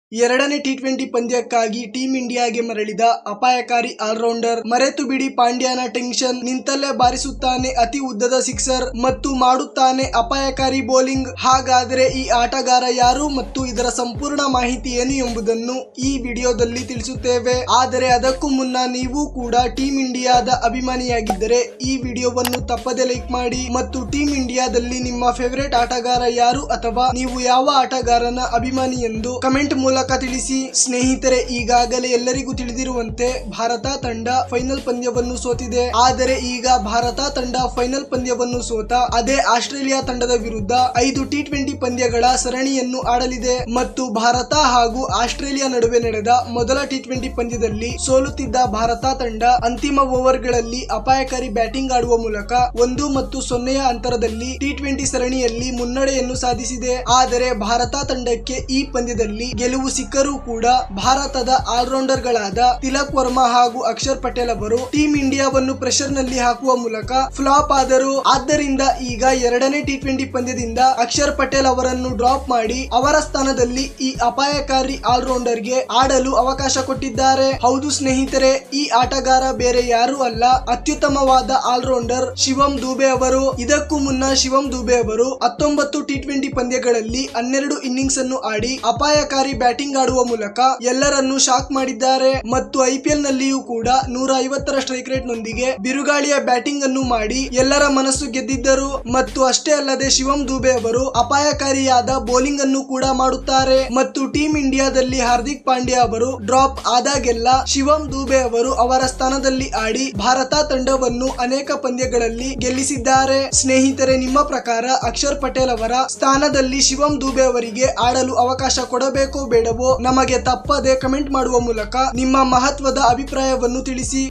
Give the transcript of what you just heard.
ಎರಡನೇ T twenty ಪಂದ್ಯಕ್ಕಾಗಿ team ಇಂಡಿಯಾಗೆ ಮರಳಿದ ಅಪಾಯಕಾರಿ ಆಲ್ರೌಂಡರ್ ಮರೆತು ಬಿಡಿ ಪಾಂಡ್ಯನ ಟೆನ್ಷನ್ ನಿಂತಲ್ಲೇ ಬಾರಿಸುತ್ತಾನೆ ಅತಿ ಉದ್ದದ ಸಿಕ್ಸರ್ ಮತ್ತು ಮಾಡುತ್ತಾನೆ ಅಪಾಯಕಾರಿ ಬೌಲಿಂಗ್ ಹಾಗಾದರೆ ಈ ಆಟಗಾರ ಯಾರು ಮತ್ತು ಇದರ ಸಂಪೂರ್ಣ ಮಾಹಿತಿ ಏನು ಎಂಬುದನ್ನು ಈ ವಿಡಿಯೋದಲ್ಲಿ ತಿಳಿಸುತ್ತೇವೆ ಆದರೆ ಅದಕ್ಕೂ ಮುನ್ನ ನೀವು ಕೂಡ ಟೀಂ ಇಂಡಿಯಾದ ಅಭಿಮಾನಿಯಾಗಿದ್ದರೆ ಈ ವಿಡಿಯೋವನ್ನು ತಪ್ಪದೆ ಲೈಕ್ ಮಾಡಿ ಮತ್ತು ಟೀಂ ಇಂಡಿಯಾದಲ್ಲಿ ನಿಮ್ಮ ಫೇವರೇಟ್ ಆಟಗಾರ ಯಾರು ಅಥವಾ ನೀವು ಯಾವ ಆಟಗಾರನ ಅಭಿಮಾನಿ ಎಂದು ಕಮೆಂಟ್ ಮೂಲಕ ತಿಳಿಸಿ ಸ್ನೇಹಿತರೆ ಈಗಾಗಲೇ ಎಲ್ಲರಿಗೂ ತಿಳಿದಿರುವಂತೆ ಭಾರತ ತಂಡ ಫೈನಲ್ ಪಂದ್ಯವನ್ನು ಸೋತಿದೆ ಆದರೆ ಈಗ ಭಾರತ ತಂಡ ಫೈನಲ್ ಪಂದ್ಯವನ್ನು ಸೋತ ಅದೇ ಆಸ್ಟ್ರೇಲಿಯಾ ತಂಡದ ವಿರುದ್ಧ ಐದು ಟಿ ಟ್ವೆಂಟಿ ಪಂದ್ಯಗಳ ಸರಣಿಯನ್ನು ಆಡಲಿದೆ ಮತ್ತು ಭಾರತ ಹಾಗೂ ಆಸ್ಟ್ರೇಲಿಯಾ ನಡುವೆ ನಡೆದ ಮೊದಲ ಟಿ ಟ್ವೆಂಟಿ ಪಂದ್ಯದಲ್ಲಿ ಸೋಲುತ್ತಿದ್ದ ಭಾರತ ತಂಡ ಅಂತಿಮ ಓವರ್ಗಳಲ್ಲಿ ಅಪಾಯಕಾರಿ ಬ್ಯಾಟಿಂಗ್ ಆಡುವ ಮೂಲಕ ಒಂದು ಮತ್ತು ಸೊನ್ನೆಯ ಅಂತರದಲ್ಲಿ ಟಿ ಟ್ವೆಂಟಿ ಸರಣಿಯಲ್ಲಿ ಮುನ್ನಡೆಯನ್ನು ಸಾಧಿಸಿದೆ ಆದರೆ ಭಾರತ ತಂಡಕ್ಕೆ ಈ ಪಂದ್ಯದಲ್ಲಿ ಗೆಲುವು ಸಿಕ್ಕರೂ ಕೂಡ ಭಾರತದ ಆಲ್ರೌಂಡರ್ ಗಳಾದ ತಿಲಕ್ ವರ್ಮಾ ಹಾಗೂ ಅಕ್ಷರ್ ಪಟೇಲ್ ಅವರು ಟೀಂ ಇಂಡಿಯಾವನ್ನು ಪ್ರೆಷರ್ ನಲ್ಲಿ ಹಾಕುವ ಮೂಲಕ ಫ್ಲಾಪ್ ಆದರು ಆದ್ದರಿಂದ ಈಗ ಎರಡನೇ ಟಿ ಟ್ವೆಂಟಿ ಪಂದ್ಯದಿಂದ ಅಕ್ಷರ್ ಪಟೇಲ್ ಅವರನ್ನು ಡ್ರಾಪ್ ಮಾಡಿ ಅವರ ಸ್ಥಾನದಲ್ಲಿ ಈ ಅಪಾಯಕಾರಿ ಆಲ್ರೌಂಡರ್ ಗೆ ಆಡಲು ಅವಕಾಶ ಕೊಟ್ಟಿದ್ದಾರೆ ಹೌದು ಸ್ನೇಹಿತರೆ ಈ ಆಟಗಾರ ಬೇರೆ ಯಾರು ಅಲ್ಲ ಅತ್ಯುತ್ತಮವಾದ ಆಲ್ರೌಂಡರ್ ಶಿವಂ ದುಬೆ ಅವರು ಇದಕ್ಕೂ ಮುನ್ನ ಶಿವಂ ದುಬೆ ಅವರು ಹತ್ತೊಂಬತ್ತು ಟಿ ಟ್ವೆಂಟಿ ಪಂದ್ಯಗಳಲ್ಲಿ ಹನ್ನೆರಡು ಇನ್ನಿಂಗ್ಸ್ ಅನ್ನು ಆಡಿ ಅಪಾಯಕಾರಿ ಬ್ಯಾಟಿಂಗ್ ಆಡುವ ಮೂಲಕ ಎಲ್ಲರನ್ನು ಶಾಕ್ ಮಾಡಿದ್ದಾರೆ ಮತ್ತು ಐಪಿಎಲ್ ನಲ್ಲಿಯೂ ಕೂಡ ನೂರ ಐವತ್ತರ ಸ್ಟ್ರೈಕ್ ರೇಟ್ ನೊಂದಿಗೆ ಬಿರುಗಾಳಿಯ ಬ್ಯಾಟಿಂಗ್ ಅನ್ನು ಮಾಡಿ ಎಲ್ಲರ ಮನಸ್ಸು ಗೆದ್ದಿದ್ದರು ಮತ್ತು ಅಷ್ಟೇ ಅಲ್ಲದೆ ಶಿವಂ ದುಬೆ ಅವರು ಅಪಾಯಕಾರಿಯಾದ ಬೌಲಿಂಗ್ ಅನ್ನು ಕೂಡ ಮಾಡುತ್ತಾರೆ ಮತ್ತು ಟೀಂ ಇಂಡಿಯಾದಲ್ಲಿ ಹಾರ್ದಿಕ್ ಪಾಂಡ್ಯ ಅವರು ಡ್ರಾಪ್ ಆದಾಗೆಲ್ಲ ಶಿವಂ ದುಬೆ ಅವರು ಅವರ ಸ್ಥಾನದಲ್ಲಿ ಆಡಿ ಭಾರತ ತಂಡವನ್ನು ಅನೇಕ ಪಂದ್ಯಗಳಲ್ಲಿ ಗೆಲ್ಲಿಸಿದ್ದಾರೆ ಸ್ನೇಹಿತರೆ ನಿಮ್ಮ ಪ್ರಕಾರ ಅಕ್ಷರ್ ಪಟೇಲ್ ಅವರ ಸ್ಥಾನದಲ್ಲಿ ಶಿವಂ ದುಬೆ ಅವರಿಗೆ ಆಡಲು ಅವಕಾಶ ಕೊಡಬೇಕೋ ಬೇಡವೋ ನಮಗೆ ತಪ್ಪದೆ ಕಮೆಂಟ್ ಮಾಡುವ ಮೂಲಕ ನಿಮ್ಮ ಮಹತ್ವದ ಅಭಿಪ್ರಾಯವನ್ನು ತಿಳಿಸಿ